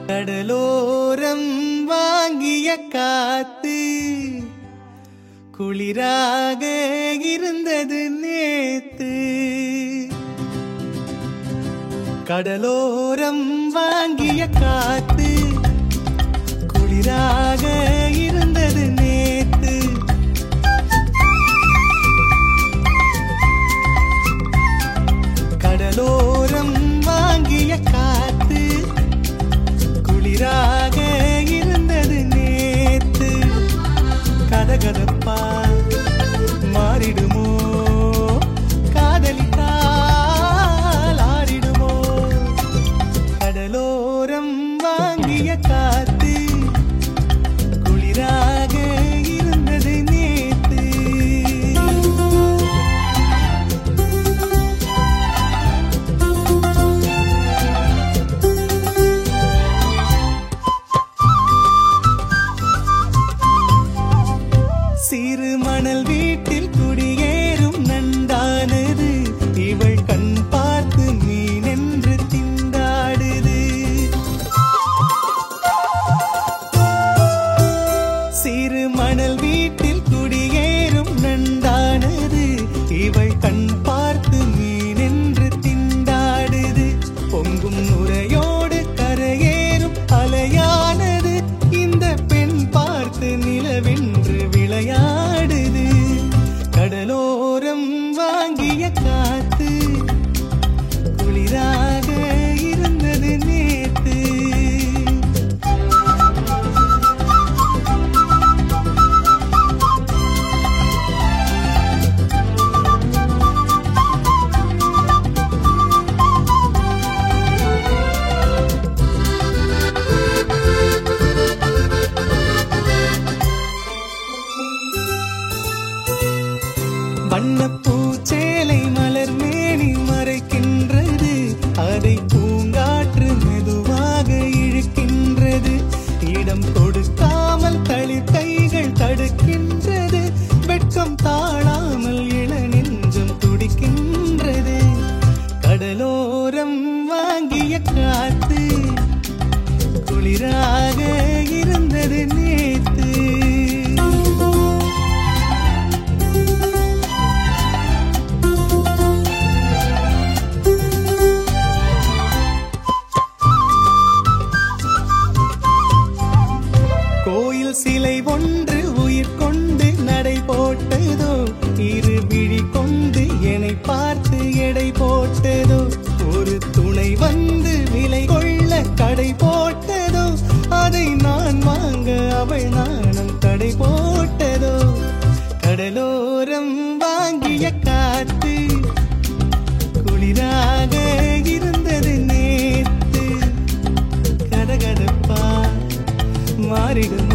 கடலோரம் வாங்கிய காத்து குளிராக இருந்தது நேத்து கடலோரம் வாங்கிய காத்து குளிராக இருந்தது நேத்து கடலோரம் வாங்கிய காத்து குளிராக இருந்தது நேத்து கதகதப்பா மாறிடுமோ காதலித்தால் ஆறிடுமோ கடலோரம் வாங்கிய காத்து குளிராக இருந்தது நேத்து சிறு மணல் வீட்டில் குடியேறும் நண்டானது இவள் கண் பார்த்து மீன் என்று திண்டாடுது சிறு மணல் வீட்டில் குடியேறும் நண்டானது இவள் கண் பார்த்து மீன் என்று திண்டாடுது பொங்கும் நுரையோடு கரையேறும் அலையானது இந்த பெண் பார்த்து நிலவென்று விளையாடுது கடலோரம் வாங்கிய காத்து குளிராக இருந்தது நேத்து வண்ணப்பூச்சேலை மலர் மேனி மறைக்கின்றது அதை பூங்காற்று மெதுவாக இழுக்கின்றது இடம் கொடுக்காமல் தளிர் கைகள் தடுக்கின்றது வெட்கம் தாழாமல் இள நெஞ்சம் துடிக்கின்றது கடலோரம் வாங்கிய காத்து குளிராக இருந்தது நேத்து கோயில் சிலை ஒன்று உயிர் கொண்டு நடை போட்டதோ இரு விழி கொண்டு என்னை பார்த்து எடை போட்டதோ ஒரு துணை வந்து விலை கொள்ள கடை போட்டதோ அதை நான் வாங்க அவள் நாணம் தடை போட்டதோ கடலோரம் வாங்கிய காத்து குளிராக இருந்தது நேத்து கதகதப்பா மாறிடும்